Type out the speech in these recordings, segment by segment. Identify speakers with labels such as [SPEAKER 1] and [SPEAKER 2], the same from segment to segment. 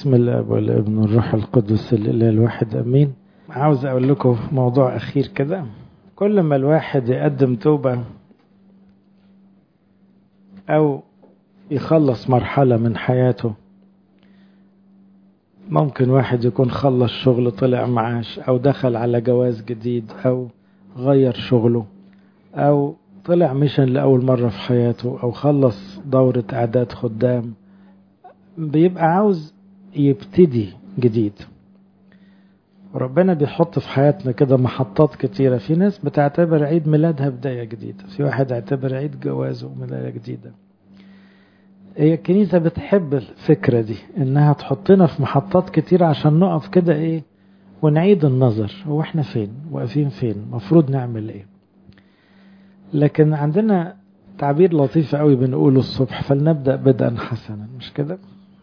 [SPEAKER 1] بسم الله والابن والروح القدس الاله الواحد امين عاوز اقول لكم موضوع اخير كده كل ما الواحد يقدم توبه او يخلص مرحله من حياته ممكن واحد يكون خلص شغل طلع معاش او دخل على جواز جديد او غير شغله او طلع ميشن لأول مرة في حياته أو خلص دورة إعداد خدام بيبقى عاوز يبتدي جديد ربنا بيحط في حياتنا كده محطات كتيرة في ناس بتعتبر عيد ميلادها بداية جديدة في واحد اعتبر عيد جوازه بداية جديدة هي الكنيسة بتحب الفكرة دي انها تحطنا في محطات كتيرة عشان نقف كده ايه ونعيد النظر هو احنا فين واقفين فين مفروض نعمل ايه لكن عندنا تعبير لطيف قوي بنقوله الصبح فلنبدأ بدءا حسنا مش كده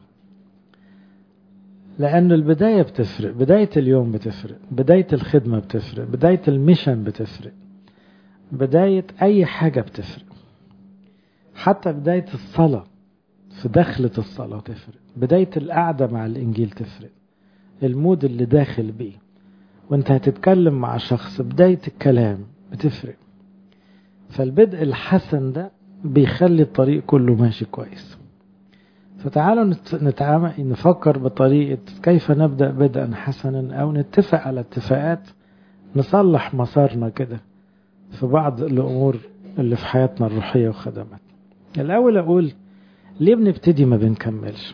[SPEAKER 1] لأن البداية بتفرق بداية اليوم بتفرق بداية الخدمة بتفرق بداية الميشن بتفرق بداية أي حاجة بتفرق حتى بداية الصلاة في دخلة الصلاة تفرق بداية القعدة مع الإنجيل تفرق المود اللي داخل بيه وانت هتتكلم مع شخص بداية الكلام بتفرق فالبدء الحسن ده بيخلي الطريق كله ماشي كويس فتعالوا نتعامل نفكر بطريقة كيف نبدأ بدءا حسنا أو نتفق على اتفاقات نصلح مسارنا كده في بعض الأمور اللي في حياتنا الروحية وخدماتنا الأول أقول ليه بنبتدي ما بنكملش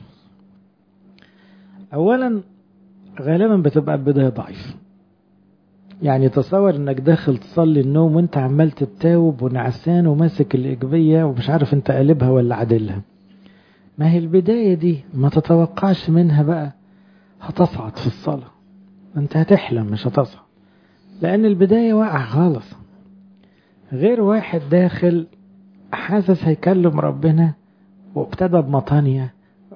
[SPEAKER 1] أولا غالبا بتبقى البداية ضعيفة يعني تصور انك داخل تصلي النوم وانت عمال تتاوب ونعسان وماسك الايجابيه ومش عارف انت قلبها ولا عادلها ما هي البدايه دي ما تتوقعش منها بقى هتصعد في الصلاه انت هتحلم مش هتصعد لان البدايه واقع خالص غير واحد داخل حاسس هيكلم ربنا وابتدى بمطانية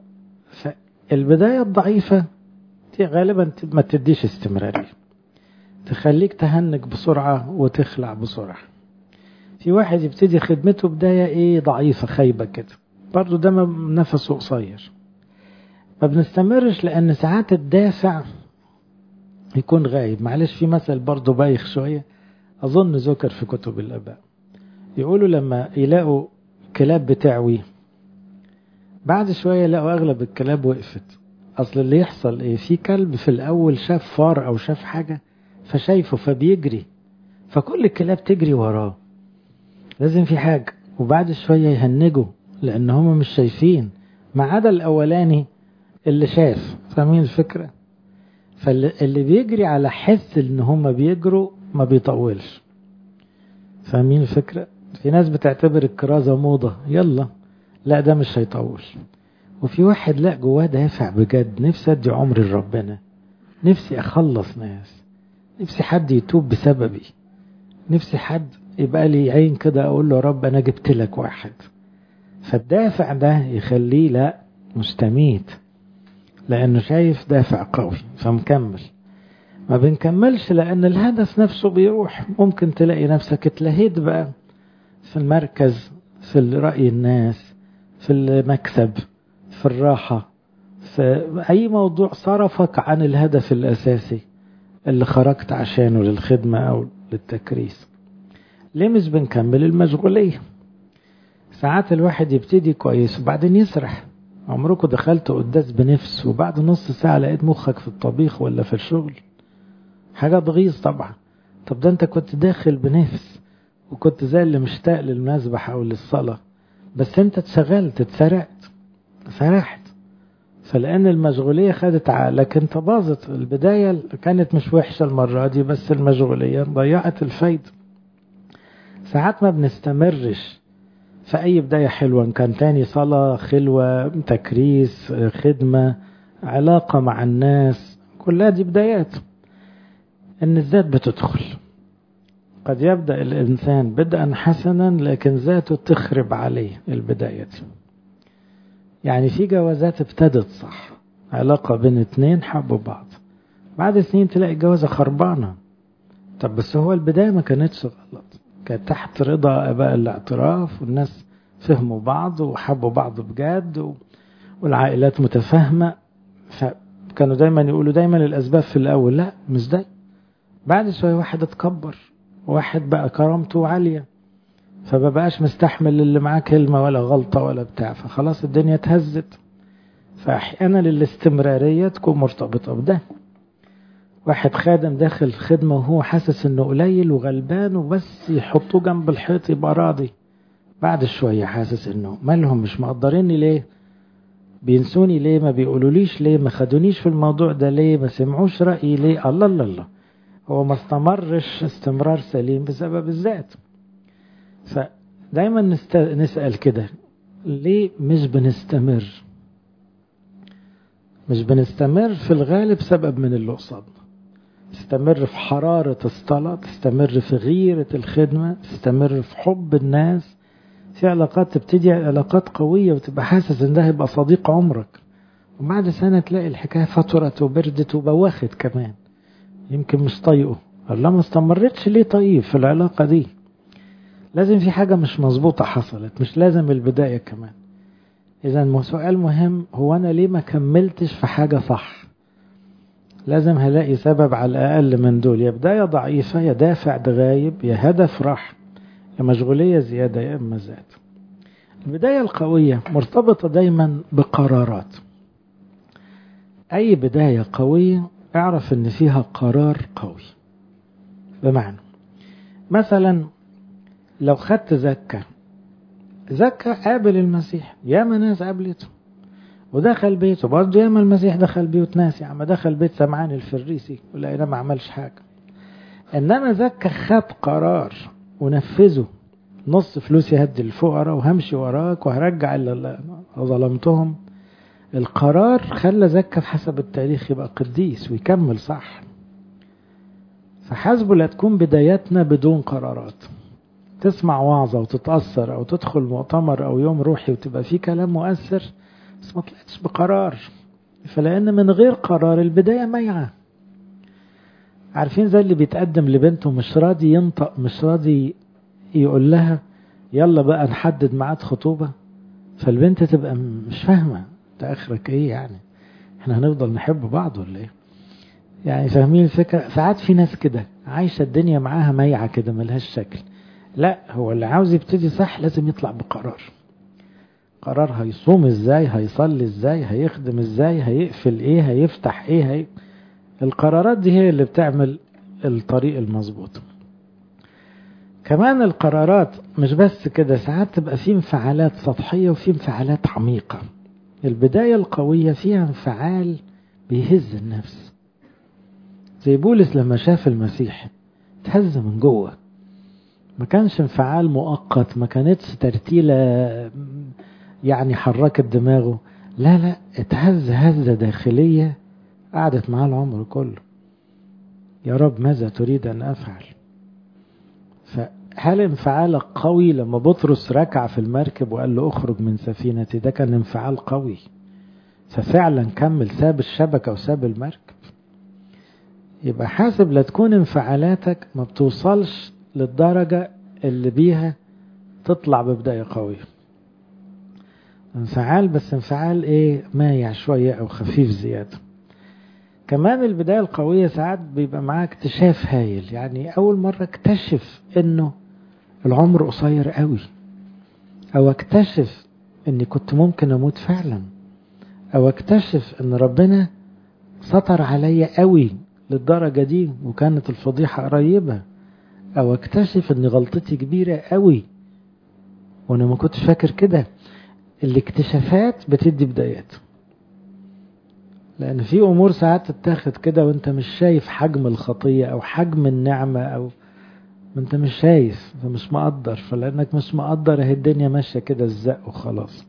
[SPEAKER 1] فالبداية الضعيفة دي غالبا ما تديش استمرارية تخليك تهنج بسرعة وتخلع بسرعة في واحد يبتدي خدمته بداية ايه ضعيفة خايبة كده برضو ده نفسه قصير ما بنستمرش لأن ساعات الدافع يكون غايب معلش في مثل برضو بايخ شوية أظن ذكر في كتب الآباء يقولوا لما يلاقوا كلاب بتعوي بعد شوية يلاقوا أغلب الكلاب وقفت أصل اللي يحصل إيه في كلب في الأول شاف فار أو شاف حاجة فشايفه فبيجري فكل الكلاب تجري وراه لازم في حاجة وبعد شوية يهنجوا لأن هم مش شايفين ما عدا الأولاني اللي شاف فاهمين الفكرة فاللي بيجري على حس ان هم بيجروا ما بيطولش فاهمين الفكرة في ناس بتعتبر الكرازة موضة يلا لا ده مش هيطول وفي واحد لا جواه دافع بجد نفسي ادي عمري لربنا نفسي اخلص ناس نفسي حد يتوب بسببي نفسي حد يبقى لي عين كده اقول له يا رب انا جبت لك واحد فالدافع ده يخليه لا مستميت لانه شايف دافع قوي فمكمل ما بنكملش لان الهدف نفسه بيروح ممكن تلاقي نفسك اتلهيت بقى في المركز في رأي الناس في المكسب في الراحة في أي موضوع صرفك عن الهدف الأساسي اللي خرجت عشانه للخدمة أو للتكريس ليه مش بنكمل المشغولية ساعات الواحد يبتدي كويس وبعدين يسرح عمركم دخلت قداس بنفس وبعد نص ساعة لقيت مخك في الطبيخ ولا في الشغل حاجة تغيظ طبعا طب ده انت كنت داخل بنفس وكنت زي اللي مشتاق للمسبح او للصلاة بس انت اتشغلت اتسرقت سرحت فلان المشغولية خدت عقلك انت باظت البداية كانت مش وحشة المرة دي بس المشغولية ضيعت الفايدة ساعات ما بنستمرش في اي بداية حلوة ان كان تاني صلاة خلوة تكريس خدمة علاقة مع الناس كلها دي بدايات ان الذات بتدخل قد يبدأ الإنسان بدءا حسنا لكن ذاته تخرب عليه البداية يعني في جوازات ابتدت صح علاقة بين اتنين حبوا بعض بعد سنين تلاقي الجوازة خربانة طب بس هو البداية ما كانتش غلط كانت تحت رضا آباء الاعتراف والناس فهموا بعض وحبوا بعض بجد والعائلات متفاهمة فكانوا دايما يقولوا دايما الأسباب في الأول لا مش ده بعد شوية واحد اتكبر واحد بقى كرامته عالية فما بقاش مستحمل اللي معاه كلمة ولا غلطة ولا بتاع فخلاص الدنيا اتهزت فأحيانا الاستمرارية تكون مرتبطة بده واحد خادم داخل خدمة وهو حاسس انه قليل وغلبان وبس يحطوه جنب الحيط يبقى راضي بعد شوية حاسس انه مالهم مش مقدريني ليه بينسوني ليه ما بيقولوليش ليه ما خدونيش في الموضوع ده ليه ما سمعوش رأيي ليه الله الله الله هو ما استمرش استمرار سليم بسبب الذات فدايما نست... نسأل كده ليه مش بنستمر مش بنستمر في الغالب سبب من اللي قصادنا تستمر في حرارة الصلاة تستمر في غيرة الخدمة تستمر في حب الناس في علاقات تبتدي علاقات قوية وتبقى حاسس ان ده هيبقى صديق عمرك وبعد سنة تلاقي الحكاية فطرت وبردت وبوخت كمان يمكن مش طايقه الله ما استمرتش ليه طيب في العلاقة دي لازم في حاجة مش مظبوطة حصلت مش لازم البداية كمان إذا سؤال مهم هو أنا ليه ما كملتش في حاجة صح لازم هلاقي سبب على الأقل من دول يا بداية ضعيفة يا دافع غايب يا هدف راح يا مشغولية زيادة يا إما ذات البداية القوية مرتبطة دايما بقرارات أي بداية قوية اعرف ان فيها قرار قوي بمعنى مثلا لو خدت زكاة زكاة قابل المسيح ياما ناس قابلته ودخل بيته برضه ياما المسيح دخل بيوت ناس يا عم دخل بيت سمعان الفريسي ولقينا ما عملش حاجة انما زكا خد قرار ونفذه نص فلوسي هدي الفقراء وهمشي وراك وهرجع اللي ظلمتهم القرار خلى زكا حسب التاريخ يبقى قديس ويكمل صح فحسبه لا تكون بدايتنا بدون قرارات تسمع وعظة وتتأثر أو تدخل مؤتمر أو يوم روحي وتبقى فيه كلام مؤثر بس ما طلعتش بقرار فلأن من غير قرار البداية ميعة عارفين زي اللي بيتقدم لبنته مش راضي ينطق مش راضي يقول لها يلا بقى نحدد ميعاد خطوبة فالبنت تبقى مش فاهمة انت اخرك ايه يعني احنا هنفضل نحب بعض ولا ايه يعني فاهمين الفكرة ساعات في ناس كده عايشة الدنيا معاها ميعة كده ملهاش شكل لا هو اللي عاوز يبتدي صح لازم يطلع بقرار قرار هيصوم ازاي هيصلي ازاي هيخدم ازاي هيقفل ايه هيفتح ايه هي... القرارات دي هي اللي بتعمل الطريق المظبوط كمان القرارات مش بس كده ساعات تبقى في انفعالات سطحية وفي انفعالات عميقة البداية القوية فيها انفعال بيهز النفس زي بولس لما شاف المسيح تهز من جوه ما كانش انفعال مؤقت ما كانتش ترتيلة يعني حركت دماغه لا لا اتهز هزة داخلية قعدت معاه العمر كله يا رب ماذا تريد أن أفعل فهل انفعالك قوي لما بطرس ركع في المركب وقال له اخرج من سفينتي ده كان انفعال قوي ففعلا كمل ساب الشبكة وساب المركب يبقى حاسب لا تكون انفعالاتك ما بتوصلش للدرجة اللي بيها تطلع ببداية قوية انفعال بس انفعال ايه مايع شوية او خفيف زيادة كمان البداية القوية ساعات بيبقى معاه اكتشاف هايل يعني اول مرة اكتشف انه العمر قصير قوي او اكتشف اني كنت ممكن اموت فعلا او اكتشف ان ربنا سطر عليا قوي للدرجة دي وكانت الفضيحة قريبة او اكتشف ان غلطتي كبيرة قوي وانا ما كنتش فاكر كده الاكتشافات بتدي بدايات لان في امور ساعات تتاخد كده وانت مش شايف حجم الخطية او حجم النعمة او ما انت مش شايف فمش مقدر فلانك مش مقدر اهي الدنيا ماشية كده الزق وخلاص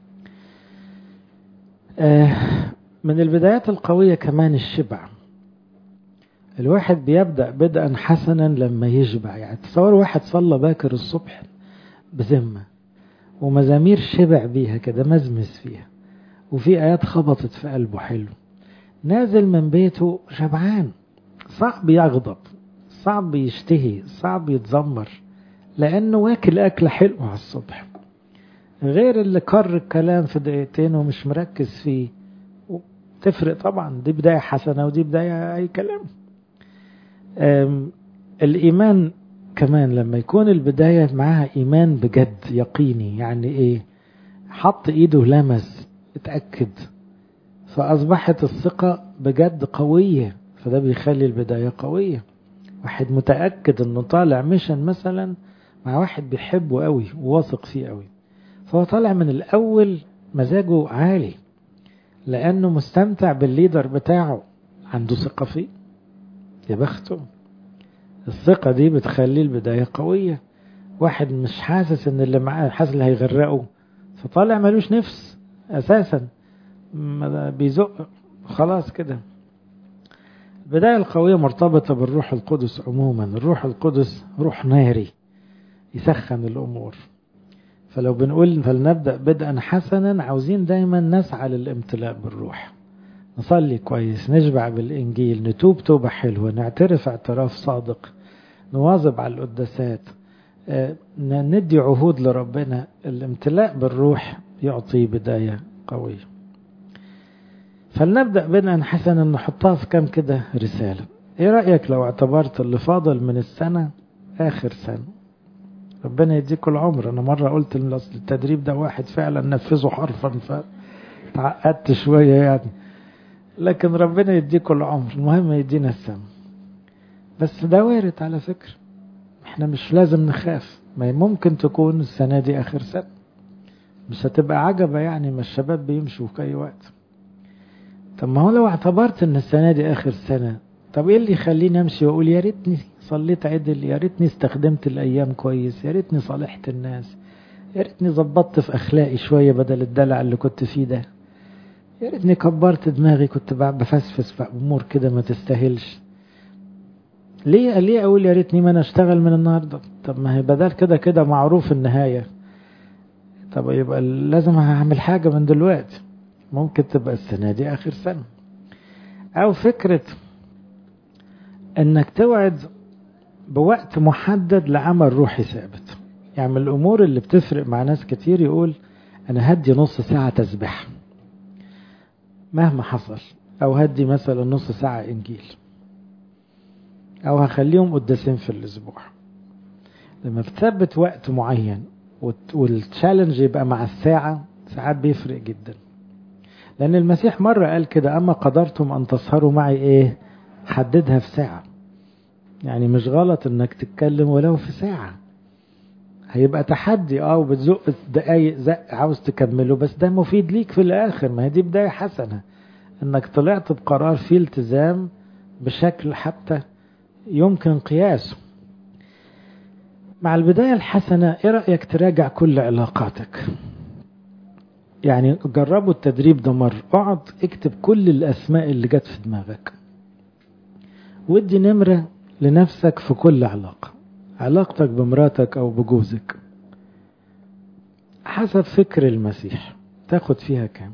[SPEAKER 1] آه من البدايات القوية كمان الشبع الواحد بيبدأ بدءا حسنا لما يشبع يعني تصور واحد صلى باكر الصبح بذمة ومزامير شبع بيها كده مزمز فيها وفي آيات خبطت في قلبه حلو نازل من بيته شبعان صعب يغضب صعب يشتهي صعب يتذمر لأنه واكل أكلة حلوة على الصبح غير اللي كر الكلام في دقيقتين ومش مركز فيه تفرق طبعا دي بداية حسنة ودي بداية أي كلام الإيمان كمان لما يكون البداية معاها إيمان بجد يقيني يعني إيه حط إيده لمس اتأكد فأصبحت الثقة بجد قوية فده بيخلي البداية قوية واحد متأكد انه طالع ميشن مثلا مع واحد بيحبه قوي وواثق فيه قوي فهو طالع من الأول مزاجه عالي لأنه مستمتع بالليدر بتاعه عنده ثقة فيه يا بخته الثقة دي بتخلي البداية قوية واحد مش حاسس ان اللي معاه حاسس اللي هيغرقه فطالع ملوش نفس اساسا بيزق خلاص كده البداية القوية مرتبطة بالروح القدس عموما الروح القدس روح ناري يسخن الأمور فلو بنقول فلنبدأ بدءا حسنا عاوزين دايما نسعى للامتلاء بالروح نصلي كويس نشبع بالإنجيل نتوب توبة حلوة نعترف اعتراف صادق نواظب على القداسات ندي عهود لربنا الامتلاء بالروح يعطي بداية قوية فلنبدأ بدءا حسنا نحطها في كام كده رسالة ايه رأيك لو اعتبرت اللي فاضل من السنة آخر سنة ربنا يديكوا العمر انا مرة قلت التدريب ده واحد فعلا نفذه حرفا فتعقدت شوية يعني لكن ربنا يديكوا العمر المهم يدينا السنة بس ده وارد على فكرة احنا مش لازم نخاف ما ممكن تكون السنة دي آخر سنة مش هتبقى عجبة يعني ما الشباب بيمشوا في أي وقت طب ما هو لو اعتبرت ان السنة دي آخر سنة طب ايه اللي يخليني امشي واقول يا ريتني صليت عدل يا ريتني استخدمت الايام كويس يا ريتني صالحت الناس يا ريتني ظبطت في اخلاقي شوية بدل الدلع اللي كنت فيه ده يا ريتني كبرت دماغي كنت بفسفس في امور كده ما تستاهلش ليه ليه اقول يا ريتني ما انا اشتغل من النهارده طب ما هي بدل كده كده معروف النهايه طب يبقى لازم هعمل حاجه من دلوقتي ممكن تبقى السنه دي اخر سنه او فكره انك توعد بوقت محدد لعمل روحي ثابت يعني من الامور اللي بتفرق مع ناس كتير يقول انا هدي نص ساعه تسبيح مهما حصل او هدي مثلا نص ساعه انجيل او هخليهم قداسين في الاسبوع لما بتثبت وقت معين والتشالنج يبقى مع الساعة ساعات بيفرق جدا لأن المسيح مرة قال كده أما قدرتم أن تسهروا معي إيه حددها في ساعة يعني مش غلط إنك تتكلم ولو في ساعة هيبقى تحدي اه وبتزق دقايق زق عاوز تكمله بس ده مفيد ليك في الآخر ما هي دي بداية حسنة إنك طلعت بقرار فيه التزام بشكل حتى يمكن قياسه مع البداية الحسنة ايه رأيك تراجع كل علاقاتك يعني جربوا التدريب ده مرة اقعد اكتب كل الاسماء اللي جت في دماغك ودي نمرة لنفسك في كل علاقة علاقتك بمراتك او بجوزك حسب فكر المسيح تاخد فيها كام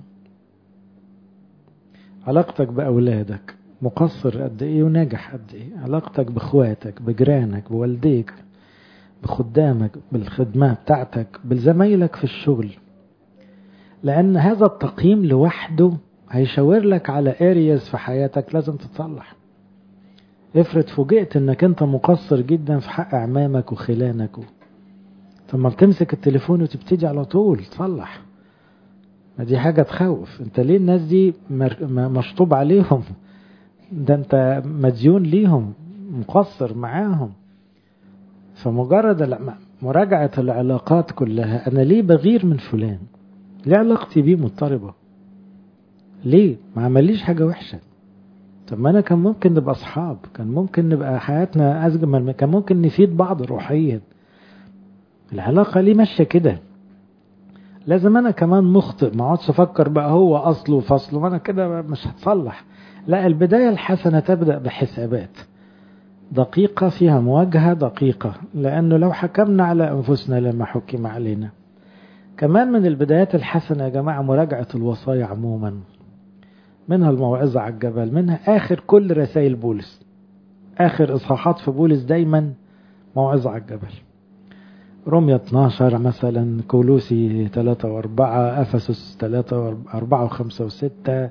[SPEAKER 1] علاقتك بأولادك مقصر قد ايه وناجح قد ايه علاقتك باخواتك بجيرانك بوالديك بخدامك بالخدمة بتاعتك بزمايلك في الشغل لأن هذا التقييم لوحده هيشاور لك على ارياز في حياتك لازم تتصلح افرض فوجئت انك انت مقصر جدا في حق اعمامك وخلانك و... ثم بتمسك التليفون وتبتدي على طول تصلح ما دي حاجة تخوف انت ليه الناس دي مشطوب عليهم ده انت مديون ليهم مقصر معاهم فمجرد مراجعة العلاقات كلها أنا ليه بغير من فلان ليه علاقتي بيه مضطربة ليه ما عمليش حاجة وحشة طب ما أنا كان ممكن نبقى أصحاب كان ممكن نبقى حياتنا أجمل كان ممكن نفيد بعض روحيا العلاقة ليه ماشية كده لازم أنا كمان مخطئ ما اقعدش أفكر بقى هو أصله وفصله ما أنا كده مش هتصلح لا البداية الحسنة تبدأ بحسابات دقيقة فيها مواجهة دقيقة لأنه لو حكمنا على أنفسنا لما حكم علينا كمان من البدايات الحسنة يا جماعة مراجعة الوصايا عموما منها الموعظة على الجبل منها آخر كل رسائل بولس آخر إصحاحات في بولس دايما موعظة على الجبل رومية 12 مثلا كولوسي 3 و4 أفسس 3 و4 و5 و6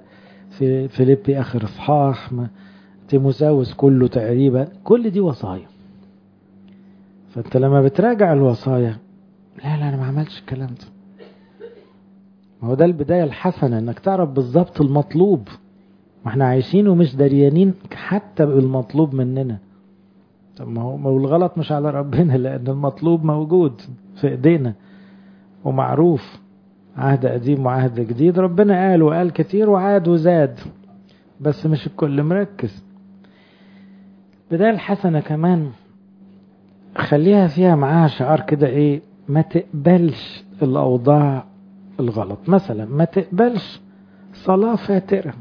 [SPEAKER 1] في فيليبي آخر إصحاح تيموساوس كله تقريبا كل دي وصايا فأنت لما بتراجع الوصايا لا لا أنا ما عملتش الكلام ده ما هو ده البداية الحسنة انك تعرف بالظبط المطلوب ما احنا عايشين ومش دريانين حتى بالمطلوب مننا طب ما هو ما هو الغلط مش على ربنا لان المطلوب موجود في ايدينا ومعروف عهد قديم وعهد جديد ربنا قال وقال كتير وعاد وزاد بس مش الكل مركز بداية الحسنة كمان خليها فيها معاها شعار كده ايه ما تقبلش الاوضاع الغلط مثلا ما تقبلش صلاة فاترة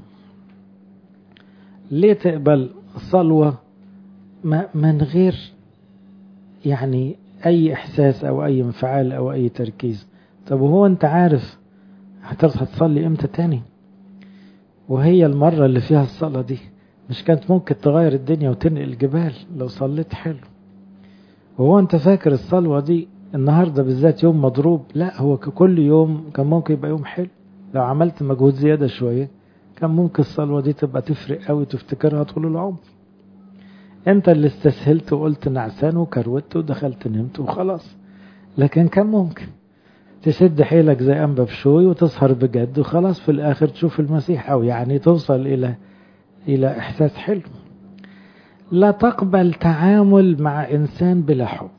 [SPEAKER 1] ليه تقبل صلوة من غير يعني أي إحساس أو أي انفعال أو أي تركيز طب وهو أنت عارف هتصحى تصلي إمتى تاني وهي المرة اللي فيها الصلاة دي مش كانت ممكن تغير الدنيا وتنقل الجبال لو صليت حلو وهو أنت فاكر الصلوة دي النهاردة بالذات يوم مضروب لا هو كل يوم كان ممكن يبقى يوم حلو لو عملت مجهود زيادة شوية كان ممكن الصلوة دي تبقى تفرق قوي تفتكرها طول العمر انت اللي استسهلت وقلت نعسان وكروت ودخلت نمت وخلاص لكن كان ممكن تشد حيلك زي أنبا بشوي وتسهر بجد وخلاص في الآخر تشوف المسيح أو يعني توصل إلى إلى إحساس حلو لا تقبل تعامل مع إنسان بلا حب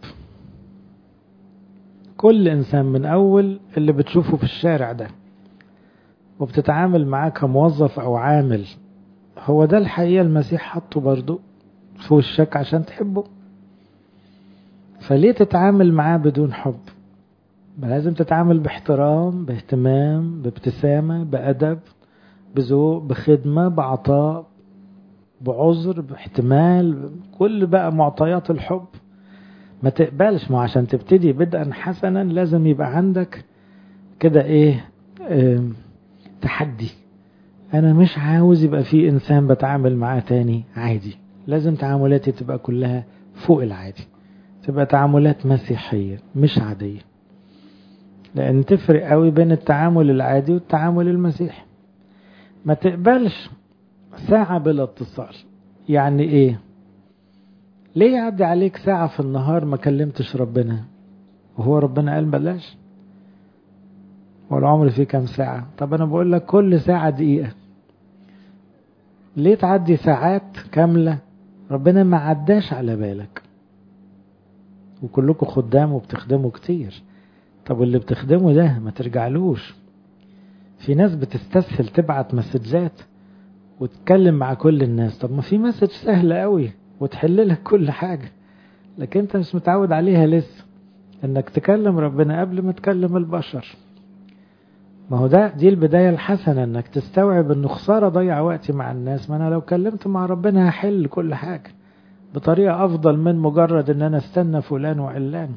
[SPEAKER 1] كل إنسان من أول اللي بتشوفه في الشارع ده وبتتعامل معاه كموظف أو عامل هو ده الحقيقة المسيح حطه برضو في وشك عشان تحبه فليه تتعامل معاه بدون حب لازم تتعامل باحترام باهتمام بابتسامة بأدب بذوق بخدمة بعطاء بعذر باحتمال كل بقى معطيات الحب ما تقبلش ما عشان تبتدي بدءا حسنا لازم يبقى عندك كده ايه اه تحدي انا مش عاوز يبقى في انسان بتعامل معاه تاني عادي لازم تعاملاتي تبقى كلها فوق العادي تبقى تعاملات مسيحية مش عادية لان تفرق قوي بين التعامل العادي والتعامل المسيحي ما تقبلش ساعة بلا اتصال يعني ايه ليه يعدي عليك ساعة في النهار ما كلمتش ربنا وهو ربنا قال بلاش والعمر فيه كام ساعة طب أنا بقول لك كل ساعة دقيقة ليه تعدي ساعات كاملة ربنا ما عداش على بالك وكلكم خدام وبتخدموا كتير طب واللي بتخدمه ده ما ترجعلوش في ناس بتستسهل تبعت مسجات وتتكلم مع كل الناس طب ما في مسج سهلة قوي وتحل لك كل حاجة لكن انت مش متعود عليها لسه انك تكلم ربنا قبل ما تكلم البشر ما هو ده دي البداية الحسنة انك تستوعب انه خسارة ضيع وقتي مع الناس ما انا لو كلمت مع ربنا هحل كل حاجة بطريقة افضل من مجرد ان انا استنى فلان وعلان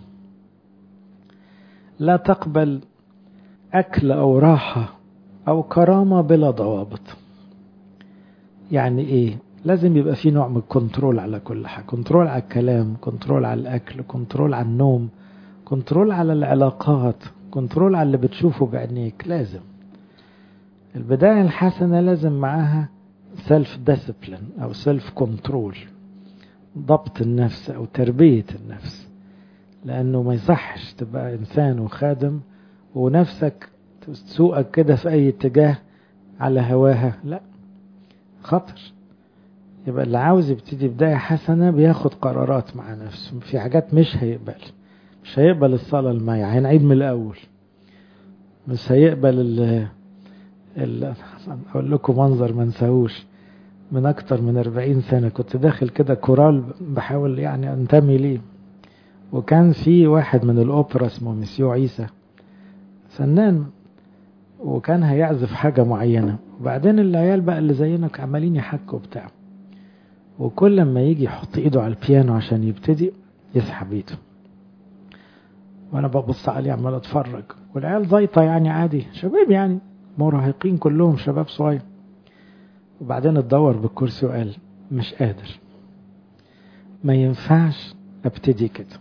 [SPEAKER 1] لا تقبل اكل او راحة او كرامة بلا ضوابط يعني ايه لازم يبقى في نوع من الكنترول على كل حاجة كنترول على الكلام كنترول على الأكل كنترول على النوم كنترول على العلاقات كنترول على اللي بتشوفه بعينيك لازم البداية الحسنة لازم معاها سيلف ديسيبلين أو سيلف كنترول ضبط النفس أو تربية النفس لأنه ما يصحش تبقى إنسان وخادم ونفسك تسوقك كده في أي اتجاه على هواها لا خطر يبقى اللي عاوز يبتدي بداية حسنة بياخد قرارات مع نفسه في حاجات مش هيقبل مش هيقبل الصلاة المايعة هنعيد من الأول مش هيقبل ال ال أقول لكم منظر ما نساهوش من أكتر من أربعين سنة كنت داخل كده كورال بحاول يعني أنتمي ليه وكان في واحد من الأوبرا اسمه مسيو عيسى فنان وكان هيعزف حاجة معينة وبعدين العيال بقى اللي زينا عمالين يحكوا بتاع وكل ما يجي يحط ايده على البيانو عشان يبتدي يسحب ايده وانا ببص عليه عمال اتفرج والعيال زيطه يعني عادي شباب يعني مراهقين كلهم شباب صغير وبعدين اتدور بالكرسي وقال مش قادر ما ينفعش ابتدي كده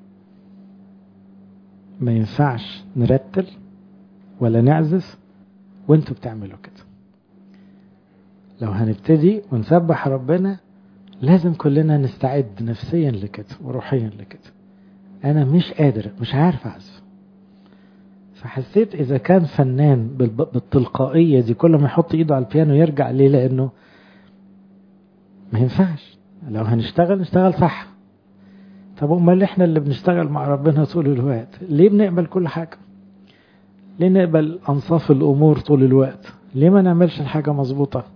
[SPEAKER 1] ما ينفعش نرتل ولا نعزف وانتوا بتعملوا كده لو هنبتدي ونسبح ربنا لازم كلنا نستعد نفسيا لكده وروحيا لكده انا مش قادر مش عارف اعزف فحسيت اذا كان فنان بالتلقائيه دي كل ما يحط ايده على البيانو يرجع ليه لانه ما ينفعش لو هنشتغل نشتغل صح طب امال احنا اللي بنشتغل مع ربنا طول الوقت ليه بنقبل كل حاجه ليه نقبل انصاف الامور طول الوقت ليه ما نعملش الحاجه مظبوطه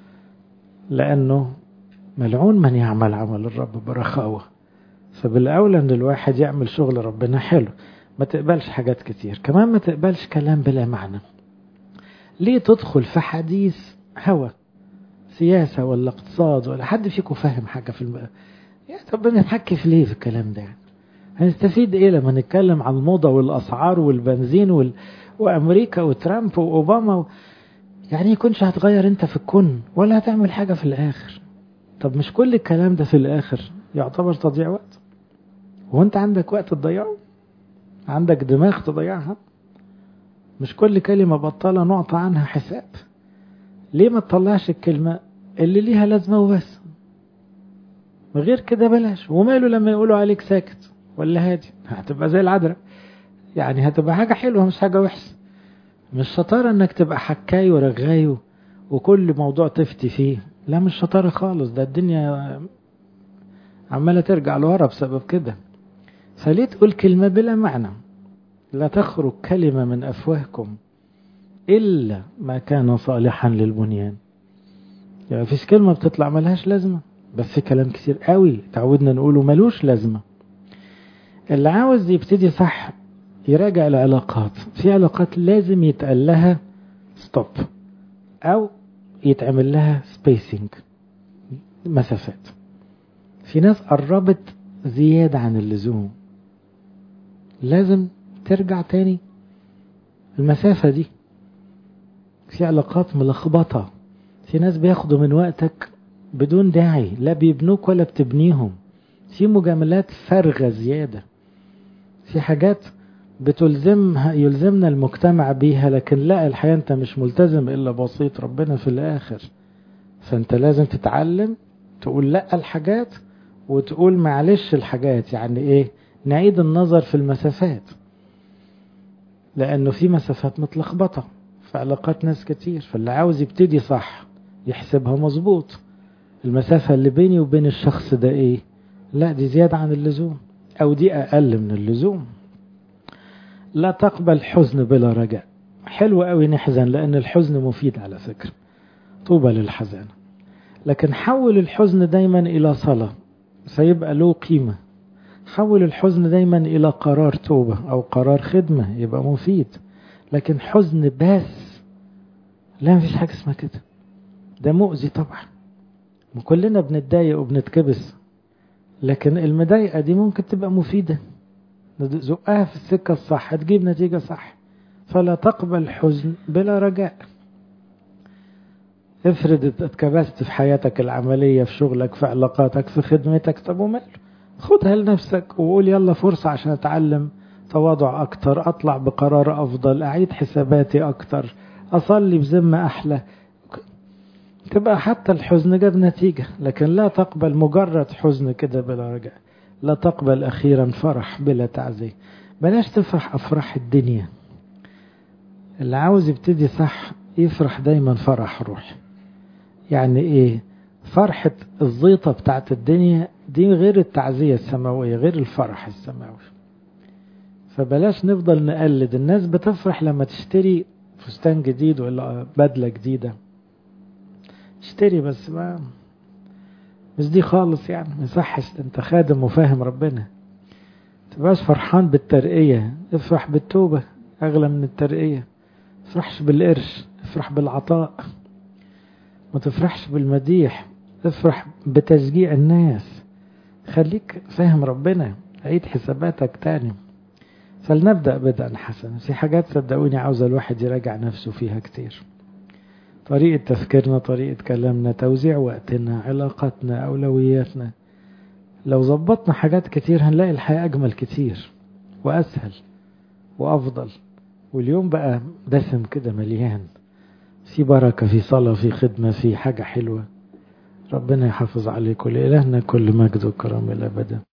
[SPEAKER 1] لانه ملعون من يعمل عمل الرب برخاوه فبالاولى ان الواحد يعمل شغل ربنا حلو ما تقبلش حاجات كتير كمان ما تقبلش كلام بلا معنى ليه تدخل في حديث هوى سياسة ولا اقتصاد ولا حد فيكم فاهم حاجة في الم... يا طب بنحكي في ليه في الكلام ده يعني هنستفيد ايه لما نتكلم عن الموضة والاسعار والبنزين وال... وامريكا وترامب واوباما و... يعني يكونش هتغير انت في الكون ولا هتعمل حاجة في الاخر طب مش كل الكلام ده في الاخر يعتبر تضييع وقت وانت عندك وقت تضيعه عندك دماغ تضيعها مش كل كلمة بطالة نعطى عنها حساب ليه ما تطلعش الكلمة اللي ليها لازمة وبس غير كده بلاش وماله لما يقولوا عليك ساكت ولا هادي هتبقى زي العذراء يعني هتبقى حاجة حلوة مش حاجة وحشة مش شطارة انك تبقى حكاي ورغاي وكل موضوع تفتي فيه لا مش شطارة خالص ده الدنيا عمالة ترجع لورا بسبب كده فليه تقول كلمة بلا معنى لا تخرج كلمة من أفواهكم إلا ما كان صالحا للبنيان يعني مفيش كلمة بتطلع ملهاش لازمة بس في كلام كتير قوي تعودنا نقوله ملوش لازمة اللي عاوز يبتدي صح يراجع العلاقات في علاقات لازم يتقال لها ستوب أو يتعمل لها سبيسنج مسافات في ناس قربت زيادة عن اللزوم لازم ترجع تاني المسافة دي في علاقات ملخبطة في ناس بياخدوا من وقتك بدون داعي لا بيبنوك ولا بتبنيهم في مجاملات فارغة زيادة في حاجات بتلزمها يلزمنا المجتمع بيها لكن لا الحقيقة انت مش ملتزم الا بوصية ربنا في الاخر فانت لازم تتعلم تقول لا الحاجات وتقول معلش الحاجات يعني ايه نعيد النظر في المسافات لانه في مسافات متلخبطة في علاقات ناس كتير فاللي عاوز يبتدي صح يحسبها مظبوط المسافة اللي بيني وبين الشخص ده ايه لا دي زيادة عن اللزوم او دي اقل من اللزوم لا تقبل حزن بلا رجاء حلو قوي نحزن لان الحزن مفيد على فكرة طوبى للحزانة لكن حول الحزن دايما الى صلاة سيبقى له قيمة حول الحزن دايما الى قرار توبة او قرار خدمة يبقى مفيد لكن حزن بس لا مفيش حاجة اسمها كده ده مؤذي طبعا وكلنا بنتضايق وبنتكبس لكن المضايقة دي ممكن تبقى مفيدة زقها في السكة الصح تجيب نتيجة صح فلا تقبل حزن بلا رجاء افرض اتكبست في حياتك العملية في شغلك في علاقاتك في خدمتك طب وماله خدها لنفسك وقول يلا فرصة عشان اتعلم تواضع اكتر اطلع بقرار افضل اعيد حساباتي اكتر اصلي بذمة احلى تبقى حتى الحزن جاب نتيجة لكن لا تقبل مجرد حزن كده بلا رجاء لا تقبل أخيرا فرح بلا تعزية بلاش تفرح أفراح الدنيا اللي عاوز يبتدي صح يفرح دايما فرح روحي يعني ايه فرحة الزيطة بتاعت الدنيا دي غير التعزية السماوية غير الفرح السماوي فبلاش نفضل نقلد الناس بتفرح لما تشتري فستان جديد ولا بدلة جديدة اشتري بس ما مش دي خالص يعني ما يصحش انت خادم وفاهم ربنا تبقاش فرحان بالترقية افرح بالتوبة اغلى من الترقية افرحش بالقرش افرح بالعطاء ما تفرحش بالمديح افرح بتشجيع الناس خليك فاهم ربنا عيد حساباتك تاني فلنبدأ بدءا حسنا في حاجات صدقوني عاوزة الواحد يراجع نفسه فيها كتير طريقة تفكيرنا طريقة كلامنا توزيع وقتنا علاقاتنا أولوياتنا لو ظبطنا حاجات كتير هنلاقي الحياة أجمل كتير وأسهل وأفضل واليوم بقى دسم كده مليان في بركة في صلاة في خدمة في حاجة حلوة ربنا يحافظ عليكم لإلهنا كل مجد وكرم إلى أبدا